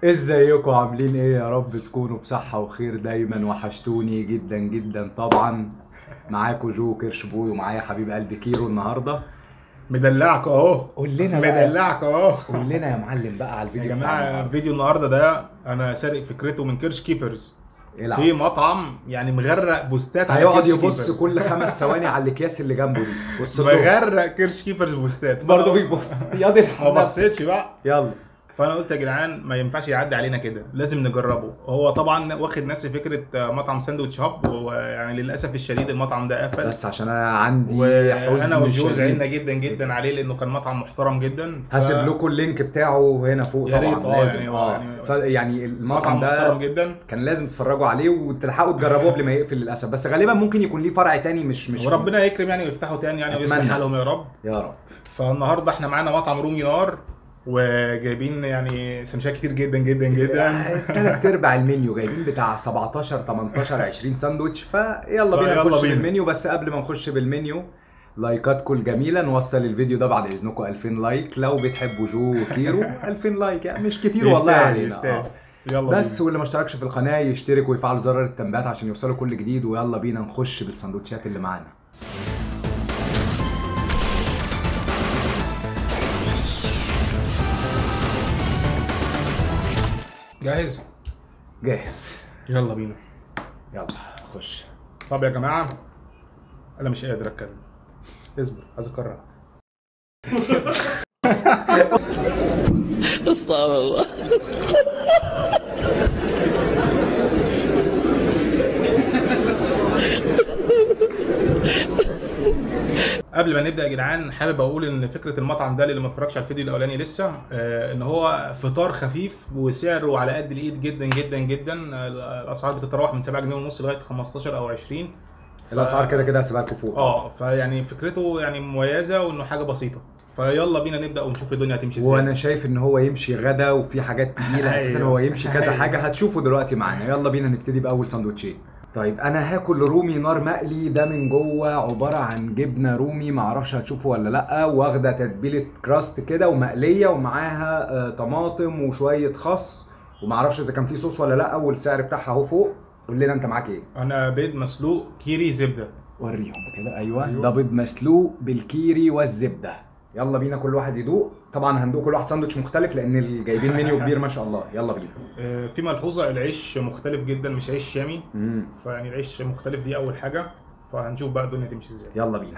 ازيكم عاملين ايه يا رب تكونوا بصحة وخير دايما وحشتوني جدا جدا طبعا معاكم جو كرش بوي ومعايا حبيب قلبي كيرو النهارده مدلعك اهو قول لنا بقى مدلعك اهو قول لنا يا معلم بقى على يا الفيديو جماعه بتاعنا فيديو النهارده ده انا سارق فكرته من كيرش كيبرز العب. في مطعم يعني مغرق بوستات على هيقعد كيرش يبص كيبرز. كل خمس ثواني على الاكياس اللي جنبه دي بص له. مغرق كيرش كيبرز بوستات برضه فأنا بيبص يا دي ما الحمد بصيتش بقى يلا فانا قلت يا جدعان ما ينفعش يعدي علينا كده لازم نجربه هو طبعا واخد نفس فكره مطعم ساندوتش هاب ويعني للاسف الشديد المطعم ده قفل بس عشان انا عندي وانا حزن وجو شديد. زعلنا جدا جدا عليه لانه كان مطعم محترم جدا ف- هسيب لكم اللينك بتاعه هنا فوق يا طبعا ريت، آه، لازم يعني- اه يعني- ص- يعني المطعم مطعم ده محترم جدا كان لازم تتفرجوا عليه وتلحقوا تجربوه قبل ما يقفل للاسف بس غالبا ممكن يكون ليه فرع تاني مش مش وربنا يكرم يعني ويفتحوا تاني يعني ويصلح أتمنى. حالهم يا رب يا رب فالنهارده احنا معانا مطعم رومي نار وجايبين يعني سندوتشات كتير جدا جدا جدا تلات ارباع المنيو جايبين بتاع 17 18 20 ساندوتش فيلا بينا فيلا نخش بينا. بالمنيو بس قبل ما نخش بالمنيو لايكاتكم الجميله نوصل الفيديو ده بعد اذنكم 2000 لايك لو بتحبوا جو وكيرو 2000 لايك يعني مش كتير والله يستاهل علينا يستاهل آه. يلا بس بينا. واللي ما اشتركش في القناه يشترك ويفعل زر التنبيهات عشان يوصلوا كل جديد ويلا بينا نخش بالسندوتشات اللي معانا جاهز جاهز يلا بينا يلا خش طب يا جماعه انا مش قادر اتكلم اصبر عايز اكرر استغفر الله قبل ما نبدا يا جدعان حابب اقول ان فكره المطعم ده اللي ما اتفرجش على الفيديو الاولاني لسه آه ان هو فطار خفيف وسعره على قد الايد جدا جدا جدا آه، الاسعار بتتراوح من 7 جنيه ونص لغايه 15 او 20 ف- الاسعار كده كده هسيبها لكم فوق اه فيعني فكرته يعني مميزه وانه حاجه بسيطه فيلا بينا نبدا ونشوف الدنيا هتمشي ازاي وانا شايف ان هو يمشي غدا وفي حاجات تقيله اساسا أيوة. هو يمشي كذا أيوة. حاجه هتشوفوا دلوقتي معانا يلا بينا نبتدي باول سندوتشين طيب انا هاكل رومي نار مقلي ده من جوه عباره عن جبنه رومي معرفش هتشوفوا ولا لا واخده تتبيله كراست كده ومقليه ومعاها آه، طماطم وشويه خس ومعرفش اذا كان في صوص ولا لا والسعر بتاعها اهو فوق قول لنا انت معاك ايه انا بيض مسلوق كيري زبده وريهم كده ايوه ده بيض مسلوق بالكيري والزبده يلا بينا كل واحد يدوق طبعا هندوق كل واحد ساندوتش مختلف لان اللي جايبين منيو كبير ما شاء الله يلا بينا آه، في ملحوظه العيش مختلف جدا مش عيش شامي مم. فيعني العيش مختلف دي اول حاجه فهنشوف بقى الدنيا تمشي ازاي يلا بينا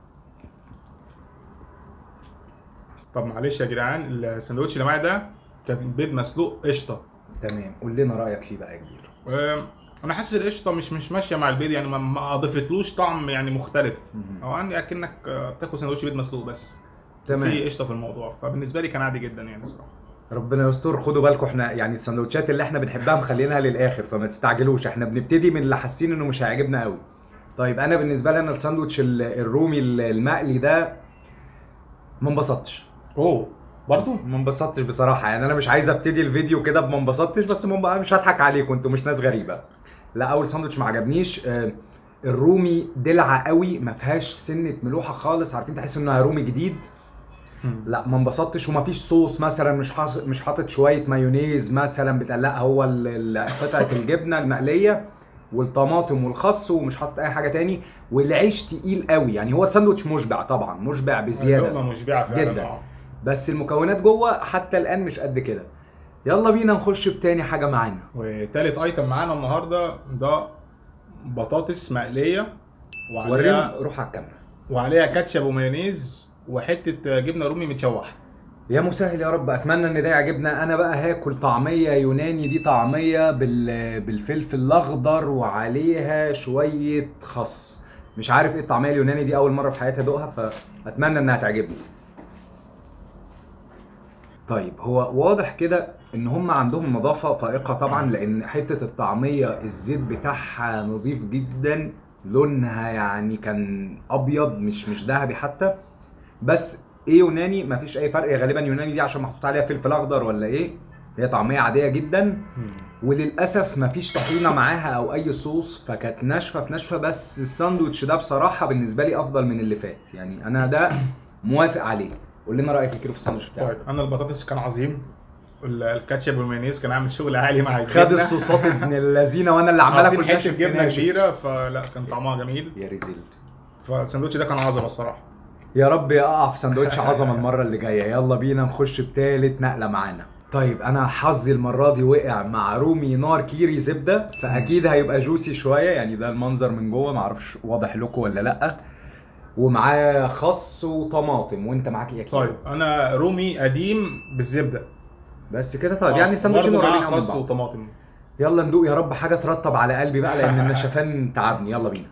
طب معلش يا جدعان الساندوتش اللي معايا ده كان بيض مسلوق قشطه تمام قول لنا رايك فيه بقى يا كبير آه، انا حاسس القشطه مش مش ماشيه مع البيض يعني ما- ما اضفتلوش طعم يعني مختلف او عندي اكنك آه، بتاكل ساندوتش بيض مسلوق بس تمام. في قشطه في الموضوع فبالنسبه لي كان عادي جدا يعني صراحه ربنا يستر خدوا بالكم احنا يعني السندوتشات اللي احنا بنحبها مخلينها للاخر فما تستعجلوش احنا بنبتدي من اللي حاسين انه مش هيعجبنا قوي طيب انا بالنسبه لي انا الساندوتش ال- الرومي ال- المقلي ده ما انبسطتش اوه برضو ما انبسطتش بصراحه يعني انا مش عايز ابتدي الفيديو كده بما انبسطتش بس ما مش هضحك عليكم انتوا مش ناس غريبه لا اول ساندوتش ما عجبنيش آه، الرومي دلعه قوي ما فيهاش سنه ملوحه خالص عارفين تحسوا انها رومي جديد لا ما انبسطتش وما فيش صوص مثلا مش حاطط مش حاطط شويه مايونيز مثلا بتاع لا هو ال- ال- قطعه الجبنه المقليه والطماطم والخس ومش حاطط اي حاجه تاني والعيش تقيل قوي يعني هو ساندوتش مشبع طبعا مشبع بزياده اللقمه مشبعه فعلا جدا. آه. بس المكونات جوه حتى الان مش قد كده يلا بينا نخش بتاني حاجه معانا وتالت ايتم معانا النهارده ده بطاطس مقليه وعليها وريهم روح على الكاميرا وعليها كاتشب ومايونيز وحته جبنه رومي متشوحه يا مسهل يا رب اتمنى ان ده يعجبنا انا بقى هاكل طعميه يوناني دي طعميه بال... بالفلفل الاخضر وعليها شويه خس مش عارف ايه الطعميه اليوناني دي اول مره في حياتي ادوقها فاتمنى انها تعجبني طيب هو واضح كده ان هم عندهم نظافه فائقه طبعا لان حته الطعميه الزيت بتاعها نظيف جدا لونها يعني كان ابيض مش مش ذهبي حتى بس ايه يوناني مفيش اي فرق غالبا يوناني دي عشان محطوط عليها فلفل اخضر ولا ايه هي طعميه عاديه جدا وللاسف مفيش طحينه معاها او اي صوص فكانت ناشفه في ناشفه بس الساندوتش ده بصراحه بالنسبه لي افضل من اللي فات يعني انا ده موافق عليه قول لنا رايك يا كيلو في الساندوتش بتاعك طيب انا البطاطس كان عظيم ال- الكاتشب والمايونيز كان عامل شغل عالي مع خد الجبنه الصوصات ابن اللذينه وانا اللي عمال حاطين اكل حته ناشف جبنه ناشف. كبيره فلا كان طعمها جميل يا ريزل فالساندوتش ده كان عظمه الصراحه يا رب اقع في سندوتش عظمه المره اللي جايه يلا بينا نخش بتالت نقله معانا طيب انا حظي المره دي وقع مع رومي نار كيري زبده فاكيد هيبقى جوسي شويه يعني ده المنظر من جوه معرفش واضح لكم ولا لا ومعاه خس وطماطم وانت معاك ايه يا كيرو طيب انا رومي قديم بالزبده بس كده طيب يعني سندوتشين برضه قريبين معاه قوي من خس بعض وطماطم يلا ندوق يا رب حاجه ترطب على قلبي بقى لان النشفان تعبني يلا بينا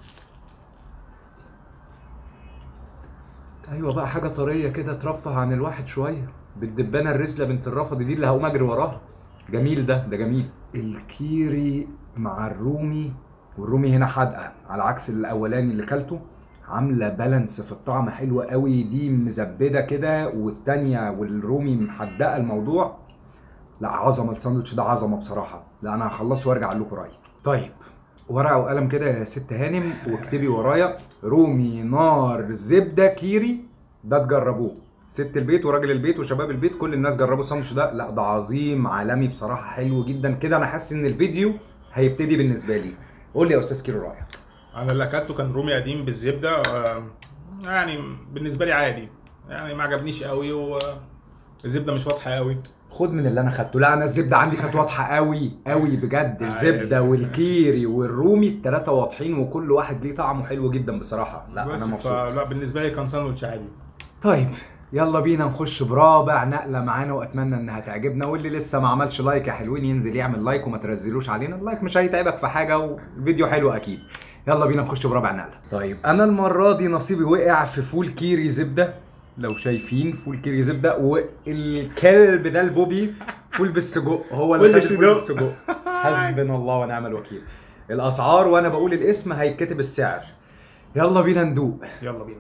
ايوه بقى حاجه طريه كده ترفه عن الواحد شويه بالدبانه الرسله بنت الرفض دي اللي هقوم اجري وراها جميل ده ده جميل الكيري مع الرومي والرومي هنا حادقه على عكس الاولاني اللي كلته عامله بالانس في الطعم حلوه قوي دي مزبده كده والتانيه والرومي محدقه الموضوع لا عظمه الساندوتش ده عظمه بصراحه لا انا هخلصه وارجع اقول لكم رايي طيب ورقه وقلم كده يا ست هانم واكتبي ورايا رومي نار زبده كيري ده تجربوه ست البيت وراجل البيت وشباب البيت كل الناس جربوا الساندوتش ده لا ده عظيم عالمي بصراحه حلو جدا كده انا حاسس ان الفيديو هيبتدي بالنسبه لي قول لي يا استاذ كيرو رايك انا اللي اكلته كان رومي قديم بالزبده آه، يعني بالنسبه لي عادي يعني ما عجبنيش قوي والزبده مش واضحه قوي خد من اللي انا خدته لا انا الزبده عندي كانت واضحه قوي قوي بجد الزبده والكيري والرومي الثلاثه واضحين وكل واحد ليه طعمه حلو جدا بصراحه لا بس انا مبسوط فلا بالنسبه لي كان ساندوتش عادي طيب يلا بينا نخش برابع نقله معانا واتمنى انها تعجبنا واللي لسه ما عملش لايك يا حلوين ينزل يعمل لايك وما تنزلوش علينا اللايك مش هيتعبك في حاجه والفيديو حلو اكيد يلا بينا نخش برابع نقله طيب انا المره دي نصيبي وقع في فول كيري زبده لو شايفين فول كيري زبده والكلب ده البوبي فول بالسجق هو اللي خد الفول بالسجق. بالسجق حسبنا الله ونعم الوكيل الاسعار وانا بقول الاسم هيتكتب السعر يلا بينا ندوق يلا بينا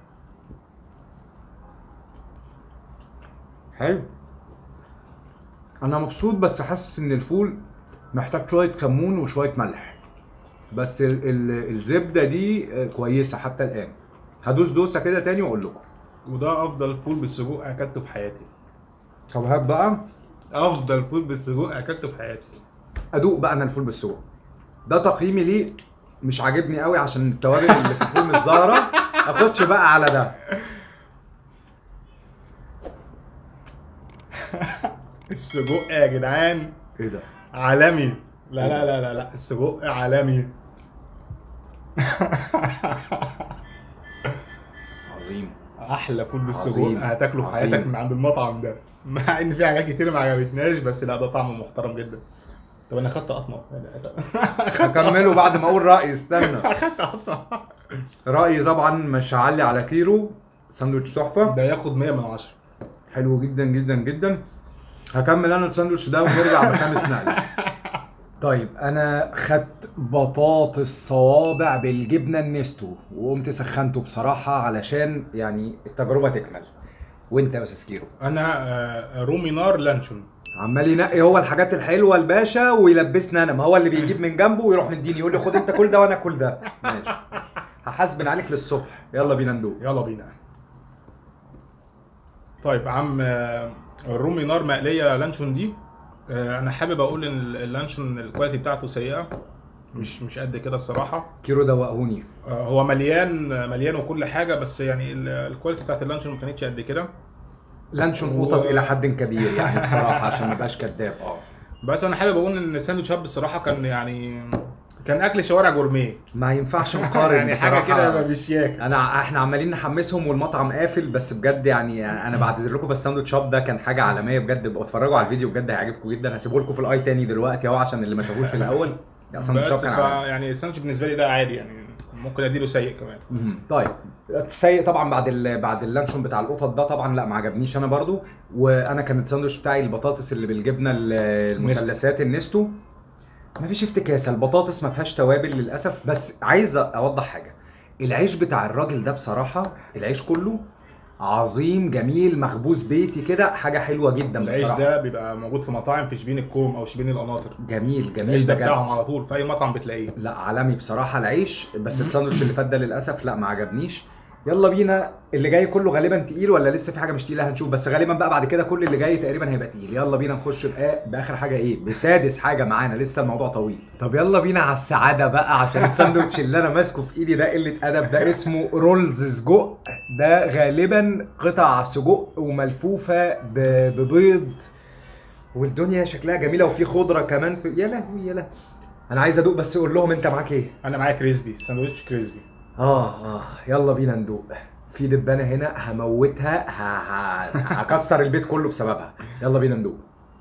حلو انا مبسوط بس حاسس ان الفول محتاج شويه كمون وشويه ملح بس ال ال الزبده دي آه، كويسه حتى الان هدوس دوسه كده تاني واقول لكم وده افضل فول بالسجق اكلته في حياتي طب هات بقى افضل فول بالسجق اكلته في حياتي ادوق بقى انا الفول بالسجق ده تقييمي ليه مش عاجبني قوي عشان التوابل اللي في الفول مش ظاهره اخدش بقى على ده السجق يا جدعان ايه ده عالمي لا لا لا لا لا السجق عالمي عظيم احلى فول بالسجق عظيم. هتاكله في عظيم. حياتك من عند المطعم ده مع ان في حاجات كتير ما عجبتناش بس لا ده طعمه محترم جدا طب انا خدت قطمه هكمله بعد ما اقول رايي استنى خدت قطمه رايي طبعا مش هعلي على كيلو ساندوتش تحفه ده ياخد 100 من 10 حلو جدا جدا جدا هكمل انا الساندوتش ده ونرجع بخامس نقله طيب انا خدت بطاطس صوابع بالجبنه النستو وقمت سخنته بصراحه علشان يعني التجربه تكمل وانت يا استاذ كيرو انا آه، رومي نار لانشون عمال ينقي هو الحاجات الحلوه الباشا ويلبسني انا ما هو اللي بيجيب من جنبه ويروح مديني يقول لي خد انت كل ده وانا كل ده ماشي هحاسبن عليك للصبح يلا بينا ندوق يلا بينا طيب عم آه، الرومي نار مقليه لانشون دي آه، انا حابب اقول ان اللانشون الكواليتي بتاعته سيئه مش مش قد كده الصراحه كيرو دوقهوني آه، هو مليان مليان وكل حاجه بس يعني ال- الكواليتي بتاعت اللانشون ما كانتش قد كده لانشون و- قطط الى حد كبير يعني بصراحه عشان ما ابقاش كداب اه بس انا حابب اقول ان الساندوتش هاب الصراحه كان يعني كان اكل شوارع جورميه ما ينفعش نقارن يعني حاجه بصراحة. كده مش ياكل انا احنا عمالين نحمسهم والمطعم قافل بس بجد يعني انا بعتذر لكم بس ساندوتش شوب ده كان حاجه عالميه بجد ابقوا اتفرجوا على الفيديو بجد هيعجبكم جدا هسيبه لكم في الاي تاني دلوقتي اهو عشان اللي ما شافوش في الاول لا ساندوتش شوب بس كان ف عالمي يعني الساندوتش بالنسبه لي ده عادي يعني ممكن اديله سيء كمان مهم. طيب سيء طبعا بعد ال... بعد اللانشون بتاع القطط ده طبعا لا ما عجبنيش انا برضو وانا كان الساندوتش بتاعي البطاطس اللي بالجبنه ال- المثلثات النستو ما فيش افتكاسه البطاطس ما فيهاش توابل للاسف بس عايز اوضح حاجه العيش بتاع الراجل ده بصراحه العيش كله عظيم جميل مخبوز بيتي كده حاجه حلوه جدا العيش بصراحه ده بيبقى موجود في مطاعم في شبين الكوم او شبين القناطر جميل جميل العيش ده بجد. بتاعهم على طول في اي مطعم بتلاقيه لا عالمي بصراحه العيش بس الساندوتش اللي فات ده للاسف لا ما عجبنيش يلا بينا اللي جاي كله غالبا تقيل ولا لسه في حاجه مش تقيله هنشوف بس غالبا بقى بعد كده كل اللي جاي تقريبا هيبقى تقيل يلا بينا نخش بقى باخر حاجه ايه بسادس حاجه معانا لسه الموضوع طويل طب يلا بينا على السعاده بقى عشان الساندوتش اللي انا ماسكه في ايدي ده قله ادب ده اسمه رولز سجق ده غالبا قطع سجق وملفوفه ب- ببيض والدنيا شكلها جميله وفي خضره كمان في يا لهوي يا لهوي انا عايز ادوق بس قول لهم انت معاك ايه انا معايا كريسبي ساندوتش كريسبي اه اه يلا بينا ندوق في دبانه هنا هموتها ه... ه... هكسر البيت كله بسببها يلا بينا ندوق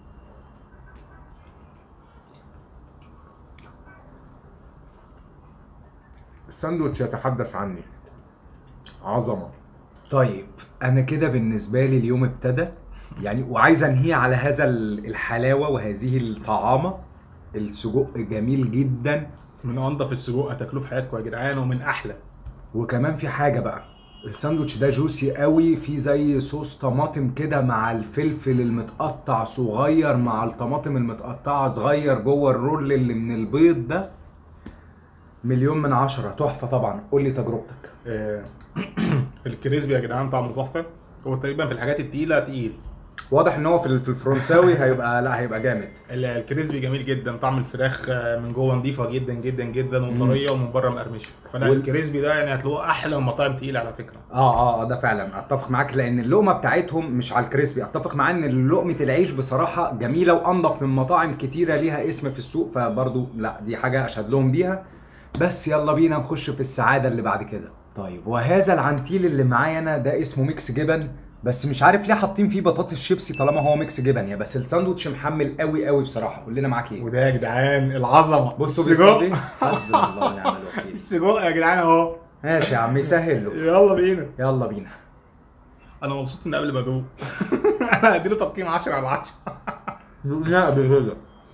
الساندوتش يتحدث عني عظمه طيب انا كده بالنسبه لي اليوم ابتدى يعني وعايز انهيه على هذا ال- الحلاوه وهذه الطعامه السجق جميل جدا من انضف السجق هتاكلوه في حياتكم يا جدعان ومن احلى وكمان في حاجه بقى الساندوتش ده جوسي قوي في زي صوص طماطم كده مع الفلفل المتقطع صغير مع الطماطم المتقطعه صغير جوه الرول اللي من البيض ده مليون من عشرة تحفة طبعا قول لي تجربتك آه، الكريسبي يا جدعان طعمه تحفه هو تقريبا في الحاجات التقيله تقيل واضح ان هو في ال- في الفرنساوي هيبقى لا هيبقى جامد ال- الكريسبي جميل جدا طعم الفراخ آه، من جوه نظيفه جدا جدا جدا وطريه ومن بره مقرمشه فانا وال- الكريسبي ده يعني هتلاقوه احلى من مطاعم تقيله على فكره اه اه آه، ده فعلا اتفق معاك لان اللقمه بتاعتهم مش على الكريسبي اتفق معاه ان لقمه العيش بصراحه جميله وانضف من مطاعم كتيره ليها اسم في السوق فبرضو لا دي حاجه اشهد لهم بيها بس يلا بينا نخش في السعاده اللي بعد كده طيب وهذا العنتيل اللي معايا انا ده اسمه ميكس جبن بس مش عارف ليه حاطين فيه بطاطس شيبسي طالما هو ميكس جبن يا بس الساندوتش محمل قوي قوي بصراحه قول لنا معاك ايه وده يا جدعان العظمه بصوا السجق بيستخدم حسبنا الله ونعم الوكيل السجق يا جدعان اهو ماشي يا عم يسهل له يلا بينا يلا بينا انا مبسوط من قبل ما ادوق انا هديله تقييم 10 على 10 لا بهذا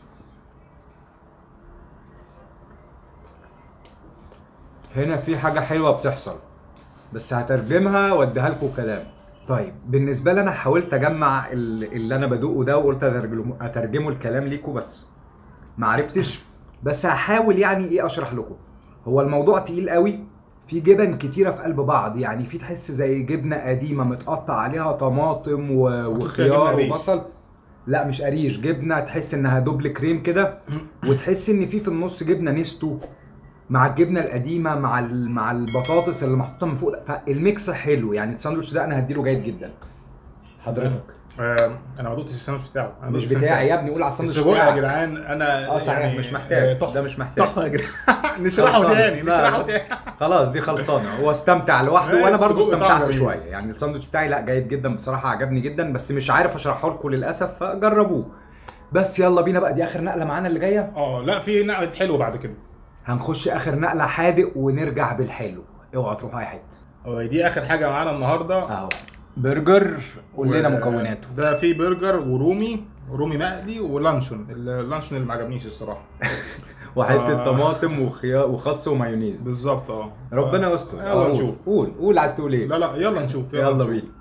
هنا في حاجة حلوة بتحصل بس هترجمها واديها لكم كلام طيب بالنسبة لي انا حاولت اجمع ال- اللي انا بدوقه ده وقلت أترجمه- اترجمه الكلام ليكم بس ما عرفتش بس هحاول يعني ايه اشرح لكم هو الموضوع تقيل قوي في جبن كتيرة في قلب بعض يعني في تحس زي جبنة قديمة متقطع عليها طماطم و- فيها جبنة وخيار قريش. وبصل لا مش قريش جبنه تحس انها دوبل كريم كده وتحس ان في في النص جبنه نستو مع الجبنه القديمه مع ال- مع البطاطس اللي محطوطه من فوق فالميكس حلو يعني الساندوتش ده انا هديله جيد جدا حضرتك آه، انا ما دقتش الساندوتش بتاعه أنا مش دقت بتاعي يا ابني قول على الساندوتش السجق يا بتاعك. جدعان انا اه صحيح مش محتاج آه، تحفه ده مش محتاج تحفه يا جدعان نشرحه خلصانة. تاني لا، نشرحه لا. تاني خلاص دي خلصانه هو استمتع لوحده لا، وانا برضو السجق طعمه استمتعت جميل. شويه يعني الساندوتش بتاعي لا جيد جدا بصراحه عجبني جدا بس مش عارف اشرحه لكم للاسف فجربوه بس يلا بينا بقى دي اخر نقله معانا اللي جايه اه لا في نقله حلوه بعد كده هنخش اخر نقله حادق ونرجع بالحلو اوعى تروحوا اي حته هو دي اخر حاجه معانا النهارده اهو برجر قول لنا و- مكوناته ده في برجر ورومي رومي مقلي ولانشون اللانشون اللي ما عجبنيش الصراحه وحته آه. طماطم وخيار وخس ومايونيز بالظبط اه ربنا يستر يلا قول. نشوف. قول قول عايز تقول ايه لا لا يلا نشوف يلا نشوف. بينا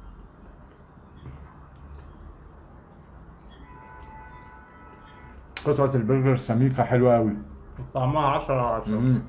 قطعة البرجر سميكة حلوة قوي طعمها 10 على 10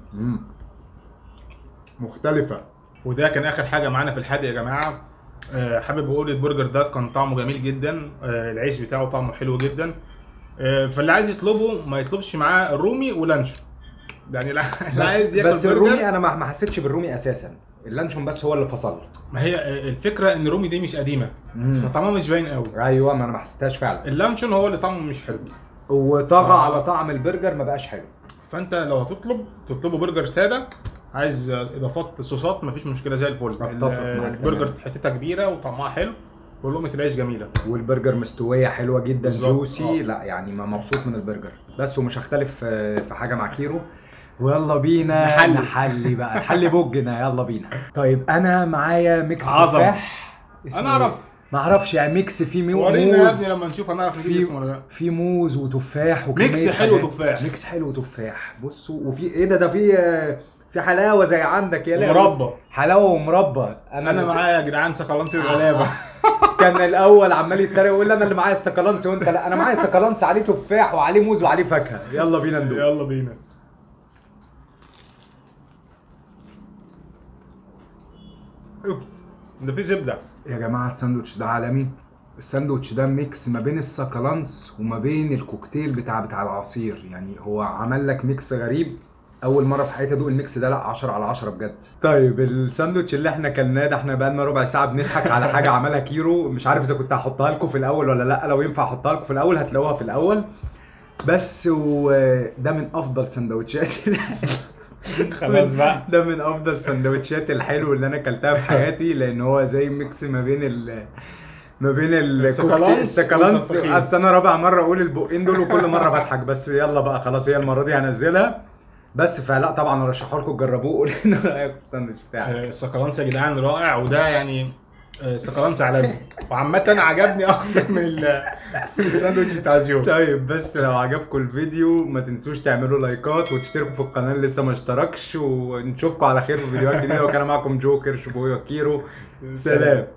مختلفة وده كان اخر حاجه معانا في الحادق يا جماعه آه، حابب اقول البرجر ده كان طعمه جميل جدا آه، العيش بتاعه طعمه حلو جدا آه، فاللي عايز يطلبه ما يطلبش معاه الرومي ولانشون يعني لا- اللي بس, عايز ياكل بس برجر الرومي انا ما ما حسيتش بالرومي اساسا اللانشون بس هو اللي فصل ما هي آه، الفكره ان الرومي دي مش قديمه مم. فطعمها مش باين قوي ايوه ما انا ما حسيتهاش فعلا اللانشون هو اللي طعمه مش حلو وطغى آه. على طعم البرجر ما بقاش حلو فانت لو هتطلب تطلبه برجر ساده عايز اضافات صوصات مفيش مشكله زي الفل أتفق ال- معاك البرجر تمام. حتتها كبيره وطعمها حلو ولقمه العيش جميله والبرجر مستويه حلوه جدا بالظبط، جوسي آه. لا يعني ما مبسوط من البرجر بس ومش هختلف آه، في حاجه مع كيرو ويلا بينا نحلي. نحلي بقى نحلي بوجنا يلا بينا طيب انا معايا ميكس عظمة. تفاح اسمه انا اعرف ما اعرفش يعني ميكس فيه ميو- ورينا يا موز ابني لما نشوف هنعرف نجيب في اسمه ولا لا في موز وتفاح وكمية ميكس حلو حاجات. تفاح. ميكس حلو تفاح بصوا وفي ايه ده ده في آه، في حلاوه زي عندك يا لا مربى حلاوه ومربى انا معايا يا جدعان سكالانسي الغلابه كان الاول عمال يتريق ويقول لي انا اللي معايا السكالانس وانت لا انا معايا السكالانس عليه تفاح وعليه موز وعليه فاكهه يلا بينا ندوق يلا بينا أوف، ده في زبده يا جماعه الساندوتش ده عالمي الساندوتش ده ميكس ما بين السكالانس وما بين الكوكتيل بتاع بتاع العصير يعني هو عمل لك ميكس غريب اول مره في حياتي ادوق الميكس ده لا 10 على 10 بجد طيب الساندوتش اللي احنا كلناه ده احنا بقالنا ربع ساعه بنضحك على حاجه عملها كيرو مش عارف اذا كنت هحطها لكم في الاول ولا لا لو ينفع احطها لكم في الاول هتلاقوها في الاول بس وده من افضل سندوتشات خلاص بقى ده من افضل سندوتشات الحلو اللي انا اكلتها في حياتي لان هو زي ميكس ما بين ال ما بين السكالانس السكالانس والفخفخين. اصل انا رابع مره اقول البقين دول وكل مره بضحك بس يلا بقى خلاص هي المره دي هنزلها بس فلا طبعا ارشحه لكم جربوه قولوا لنا رايكم في الساندوتش بتاعك آه، السكالانس يا جدعان رائع وده يعني آه، السكالانس عالمي وعامة عجبني اكتر من ال- من الساندوتش بتاع جو طيب بس لو عجبكم الفيديو ما تنسوش تعملوا لايكات وتشتركوا في القناه اللي لسه ما اشتركش ونشوفكم على خير في فيديوهات جديده وكان معكم جوكر شبوي وكيرو سلام